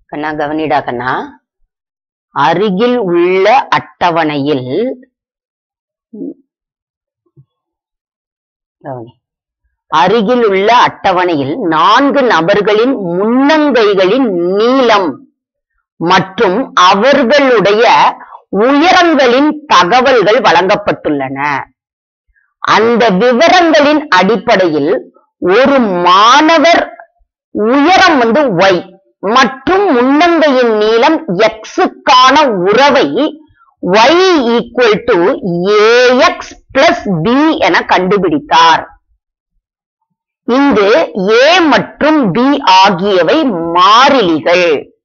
கண்ணா கவனிடா கண்ணா அருகில் உள்ள அட்டவணையில் கவனி அருகில் உள்ள அட்டவணையில் நான்கு நபர்களின் முன்னங்கைகளின் நீளம் மற்றும் அவர்களுடைய உயரங்களின் தகவல்கள் வழங்கப்பட்டுள்ளன அந்த விவரங்களின் அடிப்படையில் ஒரு மாணவர் உயரம் வந்து ஒய் மற்றும் முன்னங்கையின் நீளம் எக்ஸுக்கான உறவை y equal to a x plus b என கண்டுபிடித்தார் இங்கு a மற்றும் b ஆகியவை மாறிலிகள்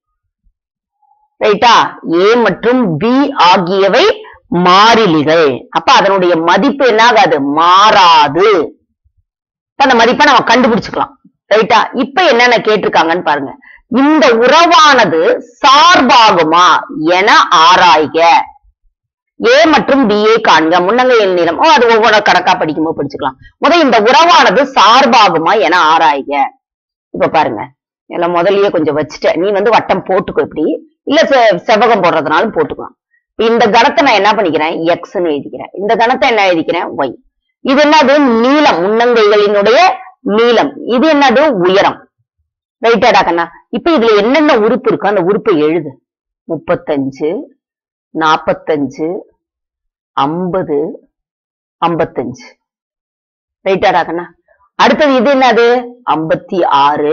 ரைட்டா a மற்றும் b ஆகியவை மாறிலிகள் அப்ப அதனுடைய மதிப்பு என்ன ஆகாது மாறாது இப்ப அந்த மதிப்பை நம்ம கண்டுபிடிச்சுக்கலாம் ரைட்டா இப்ப என்னென்ன கேட்டிருக்காங்கன்னு பாருங்க இந்த உறவானது சார்பாகுமா என ஆராய்க ஏ மற்றும் பி ஏ காண்க முன்னங்கையின் நீளம் ஓ அது ஒவ்வொரு கணக்கா படிக்கும்போது படிச்சுக்கலாம் முதல் இந்த உறவானது சார்பாகுமா என ஆராய்க இப்ப பாருங்க எல்லாம் முதல்லயே கொஞ்சம் வச்சுட்டேன் நீ வந்து வட்டம் போட்டுக்கோ இப்படி இல்ல செ- செவ்வகம் போடுறதுனாலும் போட்டுக்கலாம் இப்ப இந்த கணத்தை நான் என்ன பண்ணிக்கிறேன் எக்ஸ்ன்னு எழுதிக்கிறேன் இந்த கணத்தை என்ன எழுதிக்கிறேன் ஒய் இது என்னது நீளம் முன்னங்கைகளினுடைய நீளம் இது என்னது உயரம் ரைட்டாடா கண்ணா இப்ப இதுல என்னென்ன உறுப்பு இருக்கோ அந்த உறுப்பை எழுது முப்பத்தஞ்சு நாப்பத்தஞ்சு ஐம்பது ஐம்பத்தஞ்சு ரைட்டாடா கண்ணா அடுத்தது இது என்னது ஐம்பத்தி ஆறு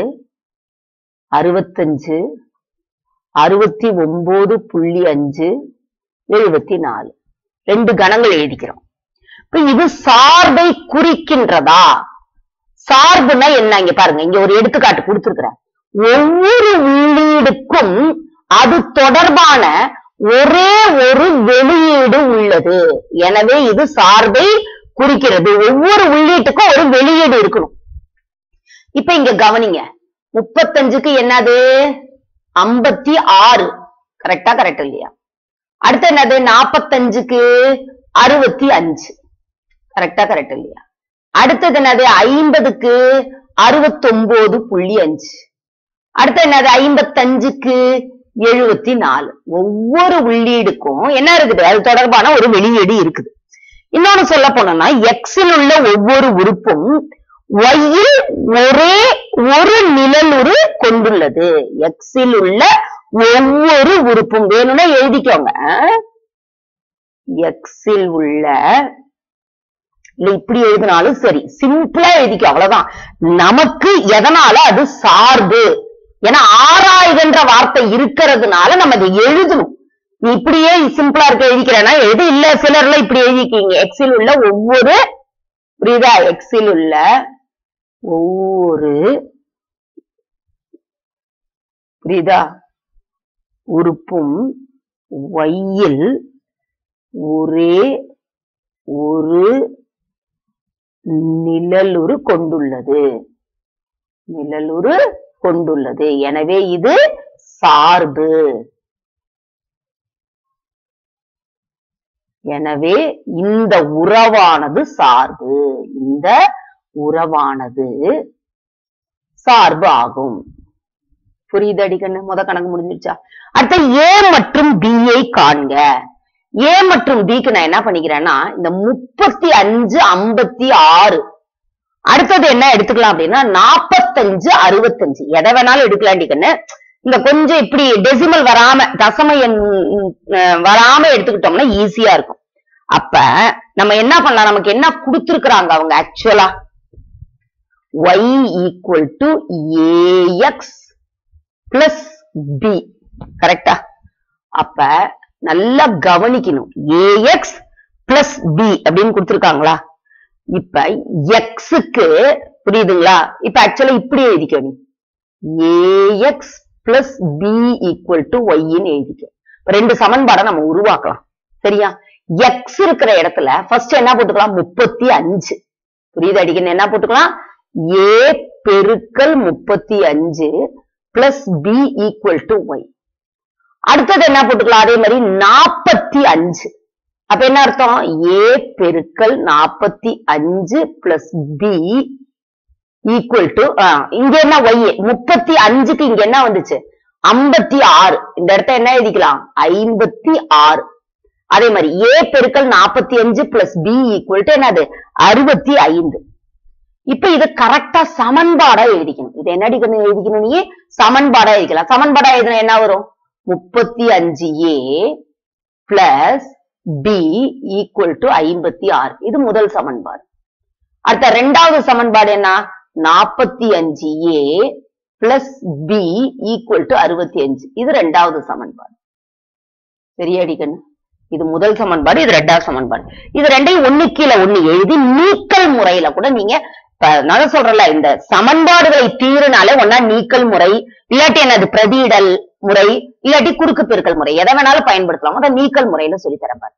அறுபத்தஞ்சு அறுபத்தி ஒன்பது புள்ளி அஞ்சு எழுபத்தி நாலு ரெண்டு கணங்கள் எழுதிக்கிறோம் இப்ப இது சார்பை குறிக்கின்றதா சார்புனா என்ன இங்க பாருங்க இங்க ஒரு எடுத்துக்காட்டு கொடுத்திருக்கிறேன் ஒவ்வொரு உள்ளீடுக்கும் அது தொடர்பான ஒரே ஒரு வெளியீடு உள்ளது எனவே இது சார்பை குறிக்கிறது ஒவ்வொரு உள்ளீட்டுக்கும் ஒரு வெளியீடு இருக்கணும் இப்ப இங்க கவனிங்க முப்பத்தஞ்சுக்கு என்னது ஐம்பத்தி ஆறு கரெக்டா கரெக்ட் இல்லையா அடுத்து என்னது நாப்பத்தஞ்சுக்கு அறுபத்தி அஞ்சு கரெக்டா கரெக்ட் இல்லையா அடுத்தது என்னது ஐம்பதுக்கு அறுபத்தொன்பது புள்ளி அஞ்சு அடுத்து என்னது ஐம்பத்தஞ்சுக்கு எழுபத்தி நாலு ஒவ்வொரு உள்ளீடுக்கும் என்ன இருக்குது அது தொடர்பான ஒரு வெளியீடு இருக்குது இன்னொன்னு சொல்ல போனோம்னா எக்ஸில் உள்ள ஒவ்வொரு உறுப்பும் ஒய்யில் ஒரே ஒரு நிழலுரு கொண்டுள்ளது எக்ஸில் உள்ள ஒவ்வொரு உறுப்பும் வேணும்னா எழுதிக்கோங்க எக்ஸில் உள்ள இல்ல இப்படி எழுதினாலும் சரி சிம்பிளா எழுதிக்கோ அவ்வளவுதான் நமக்கு எதனால அது சார்பு ஏன்னா ஆராய்கின்ற வார்த்தை இருக்கிறதுனால நம்ம அதை எழுதணும் நீ இப்படியே சிம்பிளா இருக்க எழுதிக்கிறேன்னா எழுது இல்ல சிலர்ல இப்படி எழுதிக்கீங்க எக்ஸில் உள்ள ஒவ்வொரு புரியுதா எக்ஸில் உள்ள ஒவ்வொரு புரியுதா உறுப்பும் ஒய்யில் ஒரே ஒரு நிழலுரு கொண்டுள்ளது நிழலுரு கொண்டுள்ளது எனவே இது சார்பு எனவே இந்த உறவானது சார்பு இந்த உறவானது சார்பு ஆகும் புரியுது அடிக்கண்ணு முத கணக்கு முடிஞ்சிருச்சா அடுத்த ஏ மற்றும் B ஐ காண்க ஏ மற்றும் பிக்கு நான் என்ன பண்ணிக்கிறேன்னா இந்த முப்பத்தி அஞ்சு ஐம்பத்தி ஆறு அடுத்தது என்ன எடுத்துக்கலாம் அப்படின்னா நாப்பத்தஞ்சு அறுபத்தஞ்சு எதை வேணாலும் எடுக்கலாம் கண்ணு இந்த கொஞ்சம் இப்படி டெசிமல் வராம தசம எண் அஹ், வராம எடுத்துக்கிட்டோம்னா ஈஸியா இருக்கும் அப்ப நம்ம என்ன பண்ணலாம் நமக்கு என்ன கொடுத்துருக்குறாங்க அவங்க ஆக்சுவலா y equal to a x plus b கரெக்டா அப்ப நல்லா கவனிக்கணும் ஏஎக்ஸ் பிளஸ் பி அப்படின்னு கொடுத்துருக்காங்களா இப்ப எக்ஸுக்கு புரியுதுங்களா இப்ப ஆக்சுவலா இப்படி எழுதிக்கோ நீ a x plus b equal to ஒய்ன்னு எழுதிக்கோ இப்ப ரெண்டு சமன்பாடை நம்ம உருவாக்கலாம் சரியா எக்ஸ் இருக்கிற இடத்துல ஃபர்ஸ்ட் என்ன போட்டுக்கலாம் முப்பத்தி அஞ்சு புரியுது அடிக்கணும் என்ன போட்டுக்கலாம் ஏ பெருக்கல் முப்பத்தி அஞ்சு plus b equal to y அடுத்தது என்ன போட்டுக்கலாம் அதே மாதிரி நாற்பத்தி அஞ்சு அப்ப என்ன அர்த்தம் ஏ பெருக்கல் நாற்பத்தி அஞ்சு பிளஸ் பி ஈக்குவல் டு இங்க என்ன ஒய் முப்பத்தி அஞ்சுக்கு இங்க என்ன வந்துச்சு ஐம்பத்தி ஆறு இந்த இடத்த என்ன எழுதிக்கலாம் ஐம்பத்தி ஆறு அதே மாதிரி ஏ பெருக்கல் நாற்பத்தி அஞ்சு பிளஸ் பி ஈக்குவல் டு என்னது அறுபத்தி ஐந்து இப்ப இது கரெக்டா சமன்பாடா எழுதிக்கணும் இது என்ன அடிக்கணும் எழுதிக்கணும் நீ சமன்பாடா எழுதிக்கலாம் சமன்பாடா எழுதினா என்ன வரும் முப்பத்தி அஞ்சு a plus b equal to ஐம்பத்தி ஆறு இது முதல் சமன்பாடு அடுத்த ரெண்டாவது சமன்பாடு என்ன நாற்பத்தி அஞ்சு a plus b equal to அறுபத்தி அஞ்சு இது ரெண்டாவது சமன்பாடு சரியாடி கண்ணு இது முதல் சமன்பாடு இது ரெண்டாவது சமன்பாடு இது ரெண்டையும் ஒண்ணு கீழே ஒண்ணு எழுதி நீக்கல் முறையில கூட நீங்க இப்ப நான் சொல்றல இந்த சமன்பாடுகளை தீருனாலே ஒன்னா நீக்கல் முறை இல்லாட்டி என்னது பிரதியிடல் முறை இல்லாட்டி குறுக்கு பெருக்கல் முறை எதை வேணாலும் பயன்படுத்தலாம் அதான் நீக்கல் முறையில சொல்லி தரேன் பாரு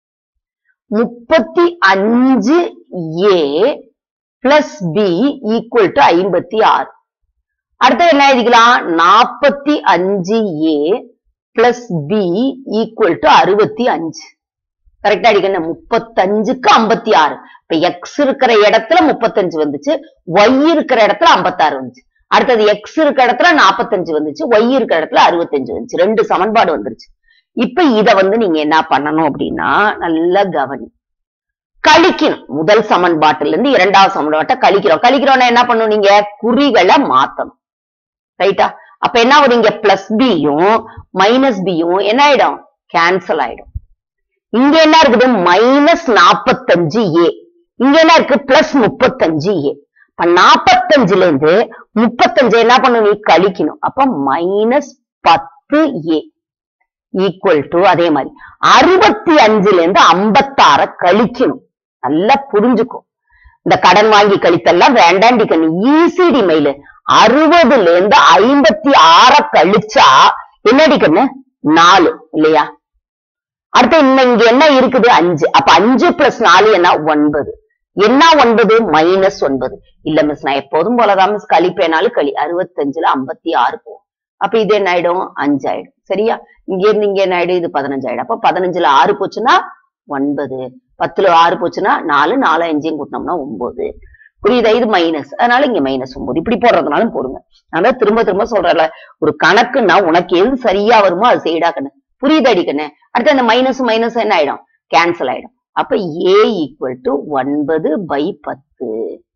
முப்பத்தி அஞ்சு a plus b equal to ஐம்பத்தி ஆறு அடுத்து என்ன எழுதிக்கலாம் நாற்பத்தி அஞ்சு a plus b equal to அறுபத்தி அஞ்சு கரெக்டா அடிக்கணும் முப்பத்தஞ்சுக்கு ஐம்பத்தி ஆறு இப்ப எக்ஸ் இருக்கிற இடத்துல முப்பத்தஞ்சு வந்துச்சு ஒய் இருக்கிற இடத்துல ஐம்பத்தாறு வந்துச்சு அடுத்தது எக்ஸ் இருக்கிற இடத்துல நாற்பத்தஞ்சு வந்துச்சு ஒய் இருக்கிற இடத்துல அறுபத்தஞ்சு வந்துச்சு ரெண்டு சமன்பாடு வந்துருச்சு இப்ப இத வந்து நீங்க என்ன பண்ணணும் அப்படின்னா நல்லா கவனி கழிக்கணும் முதல் சமன்பாட்டுல இருந்து இரண்டாவது சமன்பாட்டை கழிக்கிறோம் கழிக்கிறோம்னா என்ன பண்ணணும் நீங்க குறிகளை மாத்தணும் ரைட்டா அப்ப என்ன ஆகும் இங்க பிளஸ் பியும் மைனஸ் பியும் என்ன ஆயிடும் கேன்சல் ஆயிடும் இங்க என்ன இருக்குது மைனஸ் நாப்பத்தஞ்சு ஏ இங்க என்ன இருக்கு பிளஸ் முப்பத்தஞ்சு ஏ இப்ப நாப்பத்தஞ்சுல இருந்து முப்பத்தஞ்சு என்ன பண்ணணும் நீ கழிக்கணும் அப்ப மைனஸ் பத்து ஏ ஈக்குவல் டு அதே மாதிரி அறுபத்தி அஞ்சுல இருந்து ஐம்பத்தாற கழிக்கணும் நல்லா புரிஞ்சுக்கும் இந்த கடன் வாங்கி கழித்தெல்லாம் வேண்டாண்டி கண்ணு ஈசிடி மைலு அறுபதுல இருந்து ஐம்பத்தி ஆற கழிச்சா என்னடி கண்ணு நாலு இல்லையா அடுத்து இன்னும் இங்க என்ன இருக்குது அஞ்சு அப்ப அஞ்சு பிளஸ் நாலு என்ன ஒன்பது என்ன ஒன்பது மைனஸ் ஒன்பது இல்ல மிஸ் நான் எப்போதும் போலதான் மிஸ் கழிப்பேனாலும் களி அறுபத்தஞ்சுல ஐம்பத்தி ஆறு போகும் அப்ப இது என்ன ஆயிடும் அஞ்சு ஆயிடும் சரியா இங்க இருந்து இங்க என்ன ஆயிடும் இது பதினஞ்சு ஆயிடும் அப்ப பதினஞ்சுல ஆறு போச்சுன்னா ஒன்பது பத்துல ஆறு போச்சுன்னா நாலு நாலு அஞ்சையும் கூட்டினோம்னா ஒன்பது புரியுதா இது மைனஸ் அதனால இங்க மைனஸ் ஒன்பது இப்படி போடுறதுனாலும் போடுங்க நான் திரும்ப திரும்ப சொல்றேன்ல ஒரு கணக்குன்னா உனக்கு எது சரியா வருமோ அது செய்யடா கண்ணு புரியுது அடிக்கண்ணு அடுத்து அந்த மைனஸ் மைனஸ் என்ன ஆயிடும் கேன்சல் ஆயிடும் அப்ப ஏ ஈக்குவல் டு ஒன்பது பை பத்து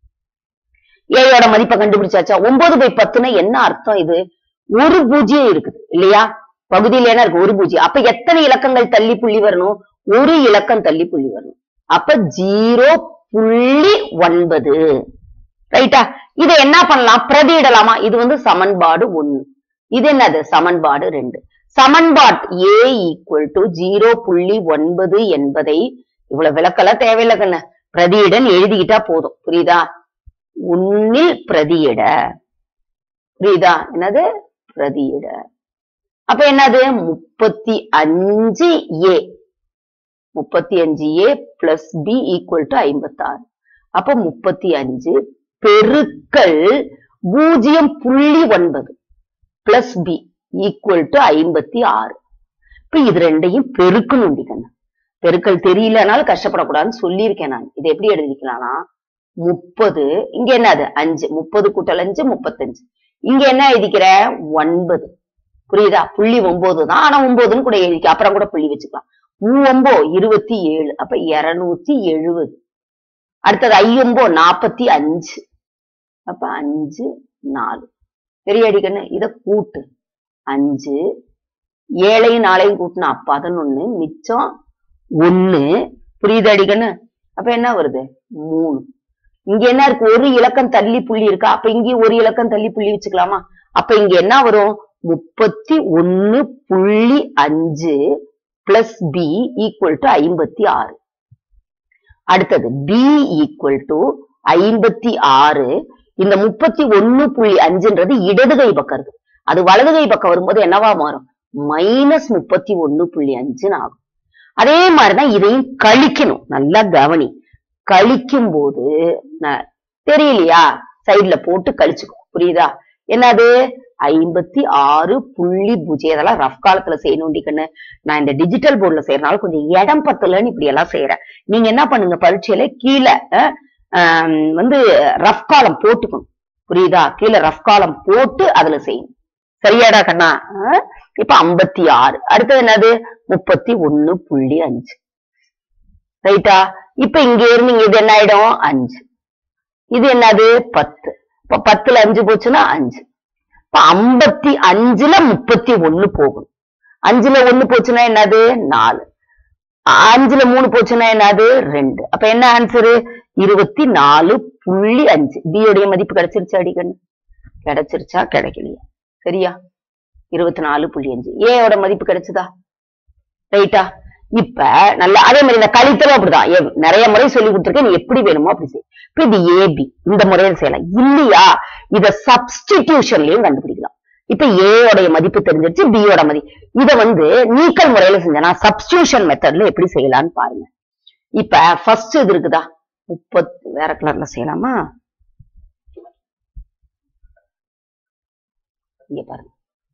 ஏயோட மதிப்பை கண்டுபிடிச்சாச்சா ஒன்பது பை பத்துன்னா என்ன அர்த்தம் இது ஒரு பூஜ்ஜியம் இருக்குது இல்லையா பகுதியில என்ன இருக்கு ஒரு பூஜ்ஜியம் அப்ப எத்தனை இலக்கங்கள் தள்ளி புள்ளி வரணும் ஒரு இலக்கம் தள்ளி புள்ளி வரணும் அப்ப ஜீரோ புள்ளி ஒன்பது ரைட்டா இதை என்ன பண்ணலாம் பிரதியிடலாமா இது வந்து சமன்பாடு ஒண்ணு இது என்னது சமன்பாடு ரெண்டு சமன்பாட் ஏ ஈக்குவல் டு ஜீரோ புள்ளி ஒன்பது என்பதை இவ்வளவு விளக்கெல்லாம் தேவையில்லை கண்ணு பிரதியிடன் எழுதிக்கிட்டா போதும் புரியுதா உன்னில் பிரதியிட புரியுதா என்னது பிரதியிட அப்ப என்னது முப்பத்தி அஞ்சு ஏ முப்பத்தி அஞ்சு a plus b equal to ஐம்பத்தாறு அப்ப முப்பத்தி அஞ்சு பெருக்கல் பூஜ்ஜியம் புள்ளி ஒன்பது பிளஸ் பி ஈக்குவல் டு ஐம்பத்தி ஆறு இப்ப இது ரெண்டையும் பெருக்கணும் கண்ணு பெருக்கல் தெரியலனாலும் கஷ்டப்படக்கூடாதுன்னு சொல்லியிருக்கேன் நான் இதை எப்படி எழுதிக்கலாம்னா முப்பது இங்க என்னது அஞ்சு முப்பது கூட்டல் அஞ்சு முப்பத்தஞ்சு இங்க என்ன எழுதிக்கிற ஒன்பது புரியுதா புள்ளி ஒன்பது தான் ஆனா ஒன்பதுன்னு கூட எழுதிக்க அப்புறம் கூட புள்ளி வச்சுக்கலாம் மூவொம்போ இருபத்தி ஏழு அப்ப இருநூத்தி எழுபது அடுத்தது ஐயொம்போ நாப்பத்தி அஞ்சு அப்ப அஞ்சு நாலு பெரிய அடிக்கண்ணு இத கூட்டு அஞ்சு ஏழையும் நாளையும் கூட்டினா பதினொன்னு மிச்சம் ஒண்ணு புரியுது அடிக்கண்ணு அப்ப என்ன வருது மூணு இங்க என்ன இருக்கு ஒரு இலக்கம் தள்ளி புள்ளி இருக்கா அப்ப இங்கேயும் ஒரு இலக்கம் தள்ளி புள்ளி வச்சுக்கலாமா அப்ப இங்க என்ன வரும் முப்பத்தி ஒன்னு புள்ளி அஞ்சு பிளஸ் பி ஈக்குவல் டு ஐம்பத்தி ஆறு அடுத்தது பி ஈக்குவல் டு ஐம்பத்தி ஆறு இந்த முப்பத்தி ஒன்னு புள்ளி அஞ்சுன்றது இடது கை பக்கம் இருக்கு அது வலது கை பக்கம் வரும்போது என்னவா மாறும் மைனஸ் முப்பத்தி ஒன்னு புள்ளி அஞ்சுன்னு ஆகும் அதே மாதிரிதான் இதையும் கழிக்கணும் நல்லா கவனி கழிக்கும் போது ந- தெரியலையா சைடுல போட்டு கழிச்சுக்கோ புரியுதா என்னது ஐம்பத்தி ஆறு புள்ளி பூஜ்ஜியம் இதெல்லாம் ரஃப் காலத்துல செய்யணும் கண்ணு நான் இந்த டிஜிட்டல் போர்டுல செய்யறதுனால கொஞ்சம் இடம் பத்தலன்னு இப்படி எல்லாம் செய்யறேன் நீங்க என்ன பண்ணுங்க பரீட்சையில கீழே அஹ், ஆம், வந்து ரஃப் காலம் போட்டுக்கணும் புரியுதா கீழே ரஃப் காலம் போட்டு அதுல செய்யணும் சரியாடா கண்ணா ஆ? இப்ப ஐம்பத்தி ஆறு அடுத்தது என்னது முப்பத்தி ஒண்ணு புள்ளி அஞ்சு ரைட்டா இப்ப இங்க இருந்து இங்க இது என்ன ஆயிடும் அஞ்சு இது என்னது பத்து இப்ப பத்துல அஞ்சு போச்சுன்னா அஞ்சு இப்ப ஐம்பத்தி அஞ்சுல முப்பத்தி ஒண்ணு போகும் அஞ்சுல ஒண்ணு போச்சுன்னா என்னது நாலு அஞ்சுல மூணு போச்சுன்னா என்னது ரெண்டு அப்ப என்ன ஆன்சரு இருபத்தி நாலு புள்ளி அஞ்சு B உடைய மதிப்பு கிடைச்சிருச்சா அடிக்கண்ணு கிடைச்சிருச்சா கிடைக்கலையா சரியா இருபத்தி நாலு புள்ளி அஞ்சு A யோட மதிப்பு கிடைச்சதா ரைட்டா இப்ப நல்லா அதே மாதிரி இந்த கழித்தலும் அப்படிதான் எவ்- நிறைய முறை சொல்லி கொடுத்துருக்கேன் நீ எப்படி வேணுமோ அப்படி செய் இப்ப இது ஏபி இந்த முறையில செய்யலாம் இல்லையா இத சப்ஸ்டிடியூஷன்லயும் கண்டுபிடிக்கலாம் இப்ப A உடைய மதிப்பு தெரிஞ்சிருச்சு B யோட மதிப்பு இத வந்து நீக்கல் முறையில செஞ்சனா சப்ஸ்டியூஷன் மெத்தட்ல எப்படி செய்யலாம்னு பாருங்க இப்ப ஃபர்ஸ்ட் இது இருக்குதா முப்பத்து வேற கலர்ல செய்யலாமா இங்க பாருங்க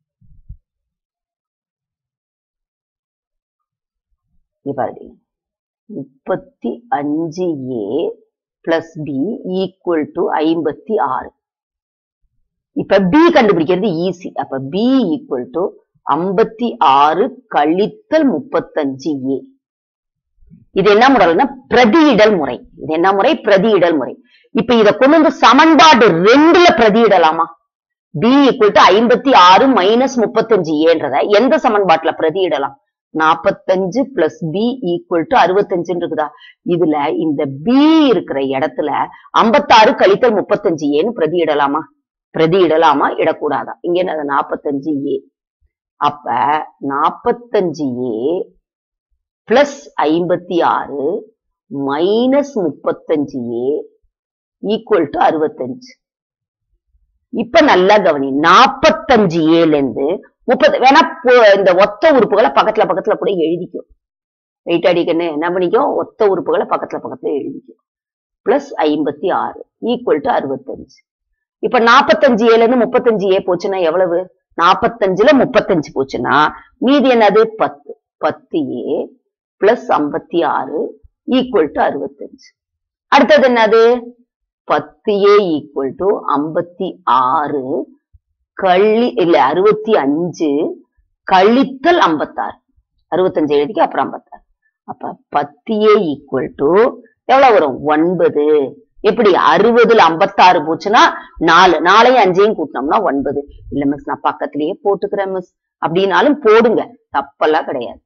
இங்க பாருங்க முப்பத்தி அஞ்சு a plus b equal to ஐம்பத்தி ஆறு இப்ப பி கண்டுபிடிக்கிறது ஈஸி அப்ப பி ஈக்குவல் டு ஐம்பத்தி ஆறு கழித்தல் முப்பத்தஞ்சு ஏ இது என்ன முறைனா பிரதியிடல் முறை இது என்ன முறை பிரதியிடல் முறை இப்ப இத கொண்டு வந்து சமன்பாடு ரெண்டுல பிரதியிடலாமா பி ஈக்குவல் டு ஐம்பத்தி ஆறு மைனஸ் முப்பத்தஞ்சு ஏன்றத எந்த சமன்பாட்டுல பிரதியிடலாம் நாப்பத்தஞ்சு பிளஸ் பி ஈக்குவல் டு அறுபத்தஞ்சுன்னு இருக்குதா இதுல இந்த பி இருக்கிற இடத்துல ஐம்பத்தாறு கழித்தல் முப்பத்தஞ்சு ஏன்னு பிரதியிடலாமா பிரதியிடலாமா இடக்கூடாதா இங்க என்ன நாப்பத்தஞ்சு ஏ அப்ப நாப்பத்தஞ்சு ஏ பிளஸ் ஐம்பத்தி ஆறு மைனஸ் முப்பத்தஞ்சு ஏ ஈக்குவல் டு அறுபத்தஞ்சு இப்ப நல்லா கவனி நாப்பத்தஞ்சு ஏல இருந்து முப்பது வேணா போ- இந்த ஒத்த உறுப்புகளை பக்கத்துல பக்கத்துல கூட எழுதிக்கும் வெயிட் அடிக்கன்னு என்ன பண்ணிக்கும் ஒத்த உறுப்புகளை பக்கத்துல பக்கத்துல எழுதிக்கும் பிளஸ் ஐம்பத்தி ஆறு ஈக்குவல் டு அறுபத்தஞ்சு இப்ப நாப்பத்தஞ்சு ஏல இருந்து முப்பத்தஞ்சு ஏ போச்சுன்னா எவ்வளவு நாப்பத்தஞ்சுல முப்பத்தஞ்சு போச்சுன்னா மீதி என்னது பத்து பத்து ஏ பிளஸ் ஐம்பத்தி ஆறு ஈக்குவல் டு அறுபத்தஞ்சு அடுத்தது என்னது பத்து ஏ ஈக்குவல் டு ஐம்பத்தி ஆறு கள்ளி இல்ல அறுபத்தி அஞ்சு கழித்தல் ஐம்பத்தாறு அறுபத்தஞ்சு எழுதிக்க அப்புறம் ஐம்பத்தாறு அப்ப பத்து ஏ ஈக்குவல் டு எவ்வளவு வரும் ஒன்பது எப்படி அறுபதுல ஐம்பத்தாறு போச்சுன்னா நாலு நாலையும் அஞ்சையும் கூட்டினோம்னா ஒன்பது இல்ல மிஸ் நான் பக்கத்திலேயே போட்டுக்கிறேன் மிஸ் அப்படின்னாலும் போடுங்க தப்பெல்லாம் கிடையாது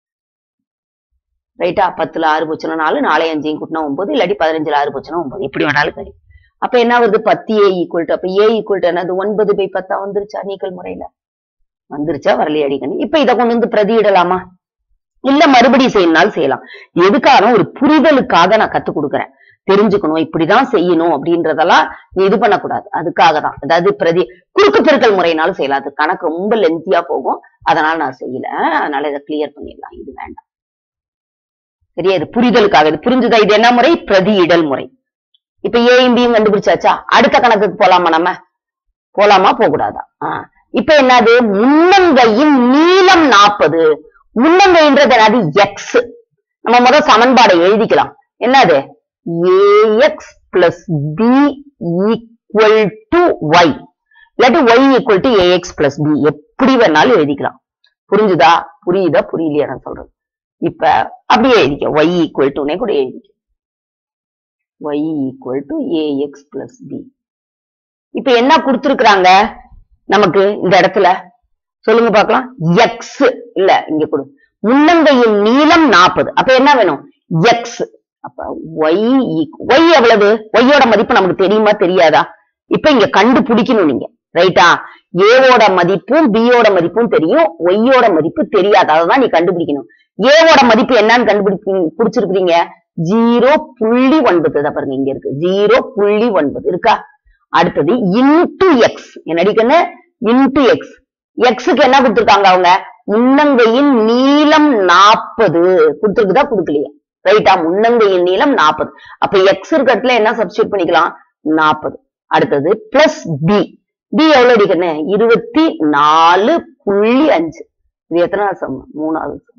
ரைட்டா பத்துல ஆறு போச்சுன்னா நாலு நாளை அஞ்சையும் கூட்டினா ஒன்பது இல்லாட்டி பதினஞ்சுல ஆறு போச்சுன்னா ஒன்பது எப்படி வேணாலும் கடி அப்ப என்ன வருது பத்து ஏ ஈக்குவல் டு அப்ப ஏ ஈக்குவல் டு என்னது ஒன்பது பை பத்தா வந்துருச்சா நீக்கல் முறையில வந்துருச்சா வரலையே அடிக்கணும் இப்ப இதை கொண்டு வந்து பிரதியிடலாமா இல்ல மறுபடியும் செய்யணும்னாலும் செய்யலாம் எதுக்காக ஒரு புரிதலுக்காக நான் கத்து கொடுக்குறேன் தெரிஞ்சுக்கணும் இப்படிதான் செய்யணும் அப்படின்றதெல்லாம் நீ இது பண்ணக்கூடாது அதுக்காக தான் அதாவது பிரதி குறுக்கு பெருக்கல் முறையினாலும் செய்யலாம் அது கணக்கு ரொம்ப லென்த்தியா போகும் அதனால நான் செய்யல அதனால இதை கிளியர் பண்ணிடலாம் இது வேண்டாம் சரியா இது புரிதலுக்காக இது புரிஞ்சுதா இது என்ன முறை பிரதியிடல் முறை இப்ப ஏயும் பியும் கண்டுபிடிச்சாச்சா அடுத்த கணக்குக்கு போலாமா நம்ம போலாமா போகக்கூடாதா ஆஹ் இப்ப என்னது முன்னங்கையின் நீளம் நாற்பது முன்னங்கைன்றது என்னது எக்ஸ் நம்ம முதல் சமன்பாடை எழுதிக்கலாம் என்னது a x plus b equal to y இல்லாட்டி y equal to a x plus b எப்படி வேணாலும் எழுதிக்கலாம் புரிஞ்சுதா புரியுதா புரியலையா நான் சொல்றது இப்ப அப்படியே எழுதிக்க ஒய் ஈக்குவல் டுனே கூட எழுதிக்க y equal to a x plus b இப்ப என்ன கொடுத்துருக்குறாங்க நமக்கு இந்த இடத்துல சொல்லுங்க பார்க்கலாம் எக்ஸ் இல்ல இங்க கொடு முன்னங்கையின் நீளம் நாற்பது அப்ப என்ன வேணும் எக்ஸ் அப்ப ஒய் ஒய் எவ்வளவு ஒய்யோட மதிப்பு நமக்கு தெரியுமா தெரியாதா இப்ப இங்க கண்டுபிடிக்கணும் நீங்க ரைட்டா ஏவோட மதிப்பும் பியோட மதிப்பும் தெரியும் ஒய்யோட மதிப்பு தெரியாது அததான் நீ கண்டுபிடிக்கணும் ஏவோட மதிப்பு என்னன்னு கண்டுபிடி பிடிச்சிருக்கிறீங்க ஜீரோ புள்ளி ஒன்பது இதை பாருங்க இங்க இருக்கு ஜீரோ புள்ளி ஒன்பது இருக்கா அடுத்தது இன்டு எக்ஸ் என்ன அடிக்கணும் இன்டு எக்ஸ் எக்ஸுக்கு என்ன கொடுத்திருக்காங்க அவங்க முன்னங்கையின் நீளம் நாற்பது கொடுத்திருக்குதா கொடுக்கலையா ரைட்டா முன்னங்கையின் நீளம் நாற்பது அப்ப எக்ஸ் இருக்கிறதுல என்ன சப்ஸ்டியூட் பண்ணிக்கலாம் நாற்பது அடுத்தது பிளஸ் பி பி எவ்வளவு அடிக்கணும் இருபத்தி நாலு புள்ளி அஞ்சு இது எத்தனாவது சம் மூணாவது சம்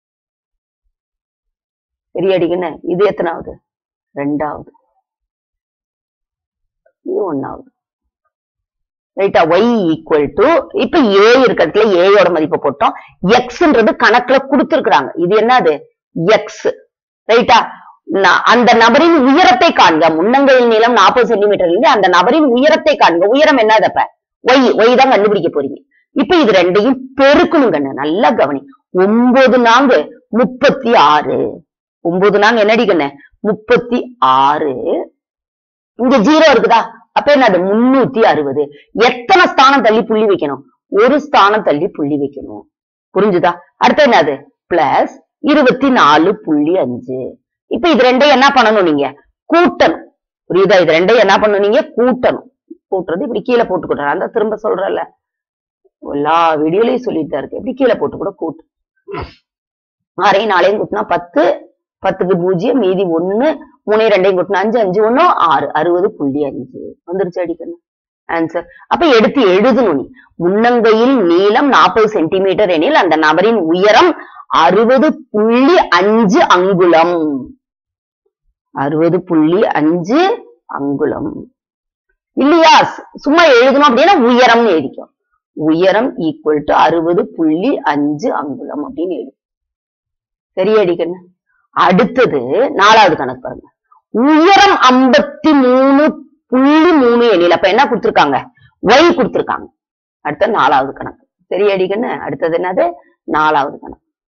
பெரிய அடிக்கணும் இது எத்தனாவது ரெண்டாவது இது ஒன்னாவது ரைட்டா ஒய் ஈக்குவல் டு இப்ப ஏ இருக்கிறதுல ஏயோட மதிப்பை போட்டோம் எக்ஸ்ன்றது கணக்குல கொடுத்திருக்கிறாங்க இது என்னது எக்ஸ் ரைட்டா ந- அந்த நபரின் உயரத்தை காண்க முன்னங்கையில் நீளம் நாற்பது சென்டிமீட்டர் இருந்து அந்த நபரின் உயரத்தை காண்க உயரம் என்னது அப்ப ஒய் ஒய் தான் கண்டுபிடிக்க போறீங்க இப்ப இது ரெண்டையும் பெருக்கணும் கண்ணு நல்லா கவனி ஒன்பது நான்கு முப்பத்தி ஆறு ஒன்பது நாங்க என்னடி கண்ணு முப்பத்தி ஆறு இங்க ஜீரோ இருக்குதா அப்ப என்னது முன்னூத்தி அறுபது எத்தனை ஸ்தானம் தள்ளி புள்ளி வைக்கணும் ஒரு ஸ்தானம் தள்ளி புள்ளி வைக்கணும் புரிஞ்சுதா அடுத்து என்னது பிளஸ் இருபத்தி நாலு புள்ளி அஞ்சு இப்ப இது ரெண்டையும் என்ன பண்ணணும் நீங்க கூட்டணும் புரியுதா இது ரெண்டையும் என்ன பண்ணணும் நீங்க கூட்டணும் கூட்டுறது இப்படி கீழே போட்டுக்கிட்டு அந்த திரும்ப சொல்றல எல்லா வீடியோலயும் சொல்லிட்டு தான் இருக்கு இப்படி கீழே போட்டு கூட கூட்டு ஆறையும் நாளையும் கூட்டினா பத்து பத்துக்கு பூஜ்ஜியம் மீதி ஒண்ணு மூணு ரெண்டையும் கூட்டினா அஞ்சு அஞ்சு ஒண்ணு ஆறு அறுபது புள்ளி அஞ்சு வந்துருச்சு அடிக்கணும் ஆன்சர் அப்ப எடுத்து எழுதணும் நீ முன்னங்கையில் நீளம் நாற்பது சென்டிமீட்டர் எனில் அந்த நபரின் உயரம் அறுபது புள்ளி அஞ்சு அங்குலம் அறுபது புள்ளி அஞ்சு அங்குலம் இல்லையா சு- சும்மா எழுதணும் அப்படின்னா உயரம்னு எழுதிக்கும் உயரம் ஈக்குவல் டு அறுபது புள்ளி அஞ்சு அங்குலம் அப்படின்னு எழுது சரியாடி கண்ணு அடுத்தது நாலாவது கணக்கு பாருங்க உயரம் ஐம்பத்தி மூணு புள்ளி மூணு எண்ணில் அப்ப என்ன கொடுத்திருக்காங்க ஒய் கொடுத்திருக்காங்க அடுத்த நாலாவது கணக்கு சரியாடி கண்ணு அடுத்தது என்னது நாலாவது கணக்கு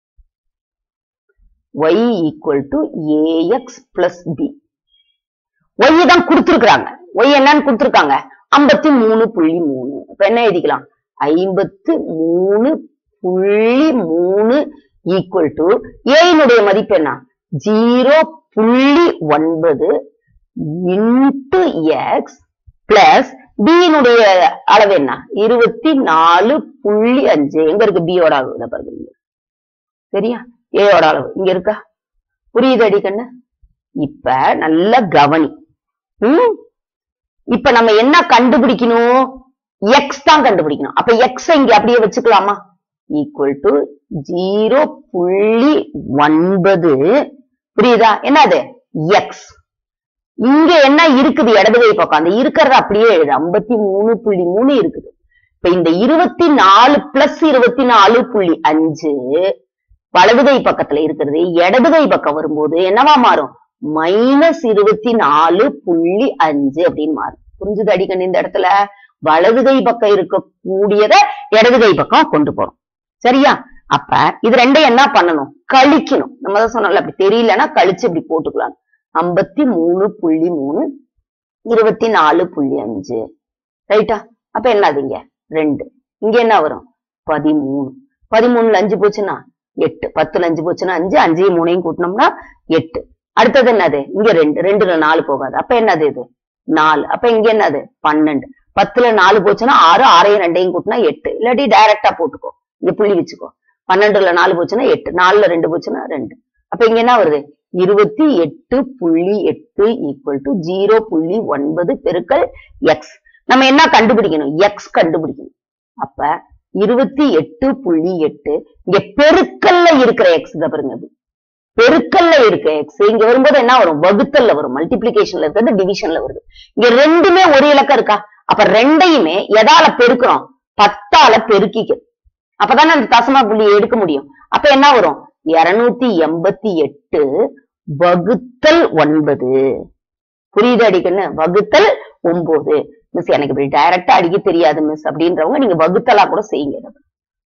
y equal to a x plus b y தான் கொடுத்திருக்காங்க ஒய் என்னன்னு கொடுத்திருக்காங்க ஐம்பத்தி மூணு புள்ளி மூணு இப்ப என்ன எழுதிக்கலாம் ஐம்பத்து மூணு புள்ளி மூணு ஈக்குவல் டு ஏனுடைய மதிப்பு என்ன ஜீரோ புள்ளி ஒன்பது இன்டு எக்ஸ் பிளஸ் பியினுடைய அளவு என்ன இருபத்தி நாலு புள்ளி அஞ்சு எங்க இருக்கு பியோட அளவு இதை பாருங்க இங்க. சரியா ஏயோட அளவு இங்க இருக்கா புரியுது அடி கண்ணு இப்ப நல்ல கவனி ம் இப்ப நம்ம என்ன கண்டுபிடிக்கணும் எக்ஸ் தான் கண்டுபிடிக்கணும் அப்ப எக்ஸ் இங்க அப்படியே வச்சுக்கலாமா ஈக்குவல் டு ஜீரோ புள்ளி ஒன்பது புரியுதா என்னது எக்ஸ் இங்க என்ன இருக்குது இடது கை பக்கம் அந்த இருக்கிறத அப்படியே எழுது ஐம்பத்தி மூணு புள்ளி மூணு இருக்குது இப்ப இந்த இருபத்தி நாலு பிளஸ் இருபத்தி நாலு புள்ளி அஞ்சு வலது கை பக்கத்துல இருக்கிறது இடது கை பக்கம் வரும்போது என்னவா மாறும் மைனஸ் இருபத்தி நாலு புள்ளி அஞ்சு அப்படின்னு மாறும் புரிஞ்சுது அடிக்கணும் இந்த இடத்துல வலது கை பக்கம் இருக்கக்கூடியத இடது கை பக்கம் கொண்டு போறோம் சரியா அப்ப இது ரெண்டையும் என்ன பண்ணணும் கழிக்கணும் நம்ம தான் சொன்னோம்ல அப்படி தெரியலன்னா கழிச்சு இப்படி போட்டுக்கலாம் ஐம்பத்தி மூணு புள்ளி மூணு இருபத்தி நாலு புள்ளி அஞ்சு ரைட்டா அப்ப என்னது இங்க ரெண்டு இங்க என்ன வரும் பதிமூணு பதிமூணுல அஞ்சு போச்சுன்னா எட்டு பத்துல அஞ்சு போச்சுன்னா அஞ்சு அஞ்சையும் மூணையும் கூட்டினோம்னா எட்டு அடுத்தது என்னது இங்க ரெண்டு ரெண்டுல நாலு போகாது அப்ப என்னது இது நாலு அப்ப இங்க என்னது பன்னெண்டு பத்துல நாலு போச்சுன்னா ஆறு ஆறையும் ரெண்டையும் கூட்டினா எட்டு இல்லாட்டி டைரக்டா போட்டுக்கோ இங்க புள்ளி வச்சுக்கோ பன்னெண்டுல நாலு போச்சுன்னா எட்டு நாலுல ரெண்டு போச்சுன்னா ரெண்டு அப்ப இங்க என்ன வருது இருபத்தி எட்டு புள்ளி எட்டு ஈக்குவல் டு ஜீரோ புள்ளி ஒன்பது பெருக்கல் எக்ஸ் நம்ம என்ன கண்டுபிடிக்கணும் எக்ஸ் கண்டுபிடிக்கணும் அப்ப இருபத்தி எட்டு புள்ளி எட்டு இங்க பெருக்கல்ல இருக்கிற எக்ஸ் இத பாருங்க அது பெருக்கல்ல இருக்க எக்ஸ் இங்க வரும்போது என்ன வரும் வகுத்தல்ல வரும் மல்டிப்ளிகேஷன்ல இருக்கிறது டிவிஷன்ல வருது இங்க ரெண்டுமே ஒரு இலக்கம் இருக்கா அப்ப ரெண்டையுமே எதால பெருக்கிறோம் பத்தால பெருக்கிக்க அப்பதானே அந்த தசம புள்ளி எடுக்க முடியும் அப்ப என்ன வரும் இருநூத்தி எண்பத்தி எட்டு வகுத்தல் ஒன்பது புரியுது அடிக்கன்னு வகுத்தல் ஒன்பது மிஸ் எனக்கு இப்படி டைரக்டா அடிக்க தெரியாது மிஸ் அப்படின்றவங்க நீங்க வகுத்தலா கூட செய்யுங்க இதை.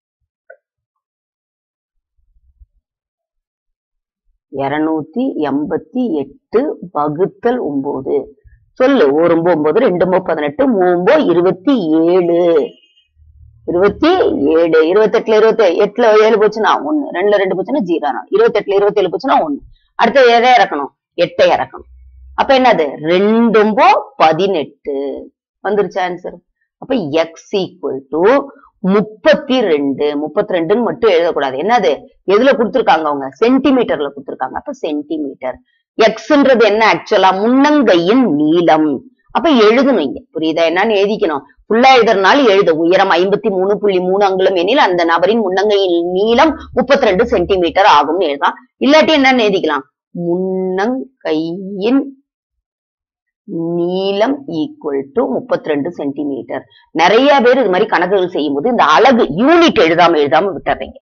இருநூத்தி எண்பத்தி எட்டு வகுத்தல் ஒன்பது சொல்லு ஒரு ஒன்பது ஒன்பது ரெண்டு ஒன்பது பதினெட்டு மூம்போ இருபத்தி ஏழு இருபத்தி ஏழு இருபத்தெட்டுல இருபத்தி எட்டுல ஏழு போச்சுன்னா ஒண்ணு ரெண்டுல ரெண்டு போச்சுன்னா ஜீரோ நாலு இருபத்தெட்டுல இருபத்தி ஏழு போச்சுன்னா ஒண்ணு அடுத்து எதை இறக்கணும் எட்டை இறக்கணும் அப்ப என்னது ரெண்டும்போ பதினெட்டு வந்துருச்சு ஆன்சர் அப்ப எக்ஸ் ஈக்குவல் டு முப்பத்தி ரெண்டு முப்பத்தி ரெண்டுன்னு மட்டும் எழுதக்கூடாது என்னது எதுல கொடுத்திருக்காங்க அவங்க சென்டிமீட்டர்ல கொடுத்திருக்காங்க அப்ப சென்டிமீட்டர் எக்ஸ்ன்றது என்ன ஆக்சுவலா முன்னங்கையின் நீளம் அப்ப எழுதணும் இங்க புரியுதா என்னன்னு எழுதிக்கணும் ஃபுல்லா எழுதுறதுனால எழுத உயரம் ஐம்பத்தி மூணு புள்ளி மூணு அங்குலம் எனில் அந்த நபரின் முன்னங்கையின் நீளம் முப்பத்தி ரெண்டு சென்டிமீட்டர் ஆகும்னு எழுதலாம் இல்லாட்டி என்னன்னு எழுதிக்கலாம் முன்னங்கையின் நீளம் ஈக்குவல் டு முப்பத்தி ரெண்டு சென்டிமீட்டர் நிறைய பேர் இது மாதிரி கணக்குகள் செய்யும்போது இந்த அலகு யூனிட் எழுதாம எழுதாம விட்டுறீங்க